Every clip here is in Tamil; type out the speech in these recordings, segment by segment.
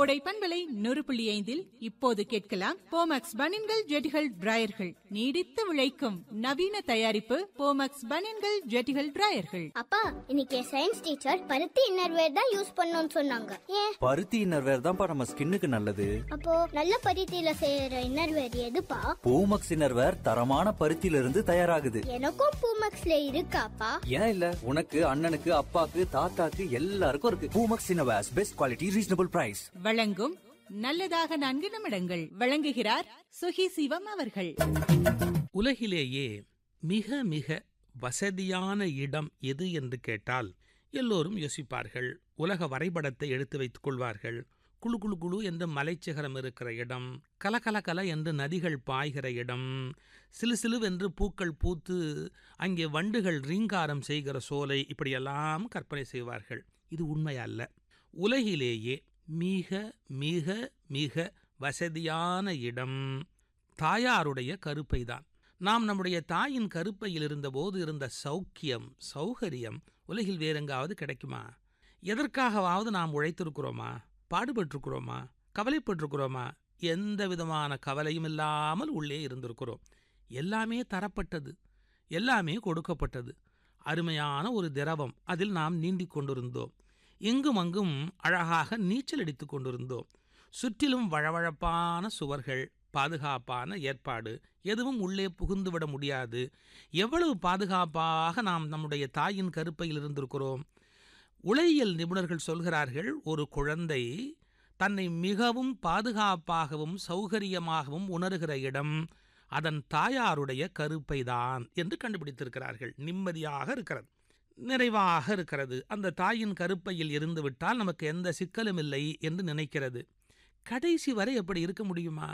கோடை பண்பலை நூறு புள்ளி ஐந்தில் இப்போது கேட்கலாம் போமக்ஸ் பனின்கள் ஜெட்டிகள் டிராயர்கள் நீடித்து விளைக்கும் நவீன தயாரிப்பு போமக்ஸ் பனின்கள் ஜெட்டிகள் டிராயர்கள் அப்பா இன்னைக்கு சயின்ஸ் டீச்சர் பருத்தி இன்னர்வேர் தான் யூஸ் பண்ணணும்னு சொன்னாங்க ஏன் பருத்தி இன்னர்வேர் தான்ப்பா நம்ம ஸ்கின்னுக்கு நல்லது அப்போ நல்ல பருத்தியில செய்யற இன்னர்வேர் எதுப்பா பூமக்ஸ் இன்னர்வேர் தரமான பருத்தியில இருந்து தயாராகுது எனக்கும் பூமக்ஸ்ல இருக்காப்பா ஏன் இல்ல உனக்கு அண்ணனுக்கு அப்பாக்கு தாத்தாக்கு எல்லாருக்கும் இருக்கு Poomex innerwears best quality reasonable price வழங்கும் நல்லதாக நான்கு நிமிடங்கள் வழங்குகிறார் சுகி சிவம் அவர்கள் உலகிலேயே மிக மிக வசதியான இடம் எது என்று கேட்டால் எல்லோரும் யோசிப்பார்கள் உலக வரைபடத்தை எடுத்து வைத்துக் கொள்வார்கள் குளு குளு குளு என்று மலைச்சிகரம் இருக்கிற இடம் கலகல கல என்று நதிகள் பாய்கிற இடம் சிலு சிலுவென்று பூக்கள் பூத்து அங்கே வண்டுகள் ரீங்காரம் செய்கிற சோலை இப்படியெல்லாம் கற்பனை செய்வார்கள் இது உண்மை அல்ல உலகிலேயே மிக மிக மிக வசதியான இடம் தாயாருடைய கருப்பைதான் நாம் நம்முடைய தாயின் கருப்பையில் இருந்தபோது இருந்த சௌக்கியம் சௌகரியம் உலகில் வேறெங்காவது கிடைக்குமா எதற்காகவாவது நாம் உழைத்திருக்கிறோமா பாடுபட்டிருக்கிறோமா கவலைப்பட்டிருக்கிறோமா எந்த விதமான கவலையும் இல்லாமல் உள்ளே இருந்திருக்கிறோம் எல்லாமே தரப்பட்டது எல்லாமே கொடுக்கப்பட்டது அருமையான ஒரு திரவம் அதில் நாம் நீந்திக் கொண்டிருந்தோம் இங்கும் அங்கும் அழகாக நீச்சல் அடித்துக் கொண்டிருந்தோம் சுற்றிலும் வழவழப்பான சுவர்கள் பாதுகாப்பான ஏற்பாடு எதுவும் உள்ளே புகுந்துவிட முடியாது எவ்வளவு பாதுகாப்பாக நாம் நம்முடைய தாயின் கருப்பையில் இருந்திருக்கிறோம் உளவியல் நிபுணர்கள் சொல்கிறார்கள் ஒரு குழந்தை தன்னை மிகவும் பாதுகாப்பாகவும் சௌகரியமாகவும் உணர்கிற இடம் அதன் தாயாருடைய கருப்பைதான் என்று கண்டுபிடித்திருக்கிறார்கள் நிம்மதியாக இருக்கிறது நிறைவாக இருக்கிறது அந்த தாயின் கருப்பையில் இருந்துவிட்டால் நமக்கு எந்த சிக்கலும் இல்லை என்று நினைக்கிறது கடைசி வரை எப்படி இருக்க முடியுமா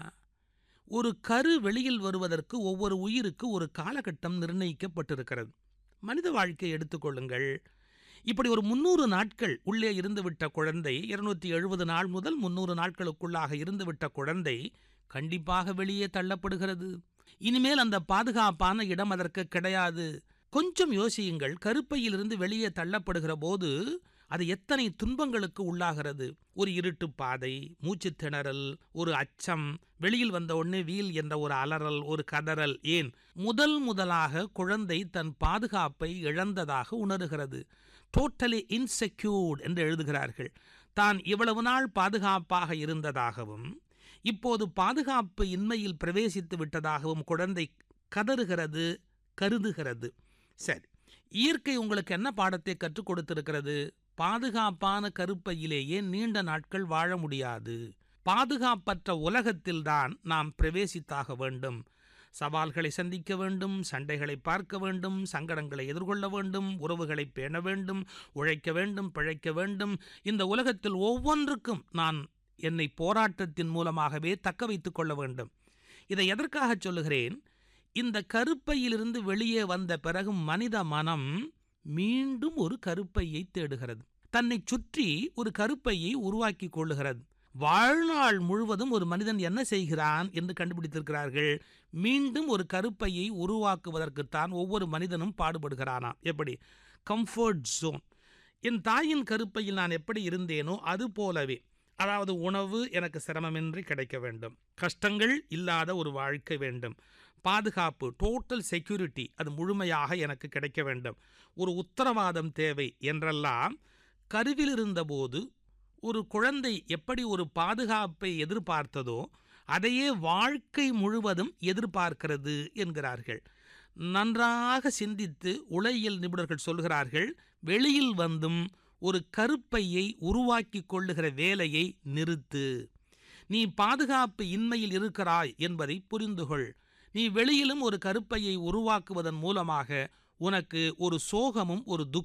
ஒரு கரு வெளியில் வருவதற்கு ஒவ்வொரு உயிருக்கு ஒரு காலகட்டம் நிர்ணயிக்கப்பட்டிருக்கிறது மனித வாழ்க்கையை எடுத்துக்கொள்ளுங்கள் இப்படி ஒரு முன்னூறு நாட்கள் உள்ளே இருந்துவிட்ட குழந்தை இருநூத்தி எழுபது நாள் முதல் முன்னூறு நாட்களுக்குள்ளாக இருந்துவிட்ட குழந்தை கண்டிப்பாக வெளியே தள்ளப்படுகிறது இனிமேல் அந்த பாதுகாப்பான இடம் அதற்கு கிடையாது கொஞ்சம் யோசியுங்கள் கருப்பையிலிருந்து வெளியே தள்ளப்படுகிற போது அது எத்தனை துன்பங்களுக்கு உள்ளாகிறது ஒரு இருட்டு பாதை மூச்சு திணறல் ஒரு அச்சம் வெளியில் வந்த உடனே வீல் என்ற ஒரு அலறல் ஒரு கதறல் ஏன் முதல் முதலாக குழந்தை தன் பாதுகாப்பை இழந்ததாக உணர்கிறது டோட்டலி இன்செக்யூர்ட் என்று எழுதுகிறார்கள் தான் இவ்வளவு நாள் பாதுகாப்பாக இருந்ததாகவும் இப்போது பாதுகாப்பு இன்மையில் பிரவேசித்து விட்டதாகவும் குழந்தை கதறுகிறது கருதுகிறது சரி இயற்கை உங்களுக்கு என்ன பாடத்தை கற்றுக் கொடுத்திருக்கிறது பாதுகாப்பான கருப்பையிலேயே நீண்ட நாட்கள் வாழ முடியாது பாதுகாப்பற்ற உலகத்தில்தான் நாம் பிரவேசித்தாக வேண்டும் சவால்களை சந்திக்க வேண்டும் சண்டைகளை பார்க்க வேண்டும் சங்கடங்களை எதிர்கொள்ள வேண்டும் உறவுகளை பேண வேண்டும் உழைக்க வேண்டும் பிழைக்க வேண்டும் இந்த உலகத்தில் ஒவ்வொன்றுக்கும் நான் என்னை போராட்டத்தின் மூலமாகவே தக்க வைத்துக் கொள்ள வேண்டும் இதை எதற்காக சொல்லுகிறேன் இந்த கருப்பையிலிருந்து வெளியே வந்த பிறகு மனித மனம் மீண்டும் ஒரு கருப்பையை தேடுகிறது தன்னை சுற்றி ஒரு கருப்பையை உருவாக்கி கொள்ளுகிறது வாழ்நாள் முழுவதும் ஒரு மனிதன் என்ன செய்கிறான் என்று கண்டுபிடித்திருக்கிறார்கள் மீண்டும் ஒரு கருப்பையை உருவாக்குவதற்குத்தான் ஒவ்வொரு மனிதனும் பாடுபடுகிறானாம் எப்படி கம்ஃபர்ட் ஜோன் என் தாயின் கருப்பையில் நான் எப்படி இருந்தேனோ அது போலவே அதாவது உணவு எனக்கு சிரமமின்றி கிடைக்க வேண்டும் கஷ்டங்கள் இல்லாத ஒரு வாழ்க்கை வேண்டும் பாதுகாப்பு டோட்டல் செக்யூரிட்டி அது முழுமையாக எனக்கு கிடைக்க வேண்டும் ஒரு உத்தரவாதம் தேவை என்றெல்லாம் கருவில் இருந்தபோது ஒரு குழந்தை எப்படி ஒரு பாதுகாப்பை எதிர்பார்த்ததோ அதையே வாழ்க்கை முழுவதும் எதிர்பார்க்கிறது என்கிறார்கள் நன்றாக சிந்தித்து உளவியல் நிபுணர்கள் சொல்கிறார்கள் வெளியில் வந்தும் ஒரு கருப்பையை உருவாக்கி கொள்ளுகிற வேலையை நிறுத்து நீ பாதுகாப்பு இன்மையில் இருக்கிறாய் என்பதை புரிந்துகொள் நீ வெளியிலும் ஒரு கருப்பையை உருவாக்குவதன் மூலமாக உனக்கு ஒரு சோகமும் ஒரு துக்கம்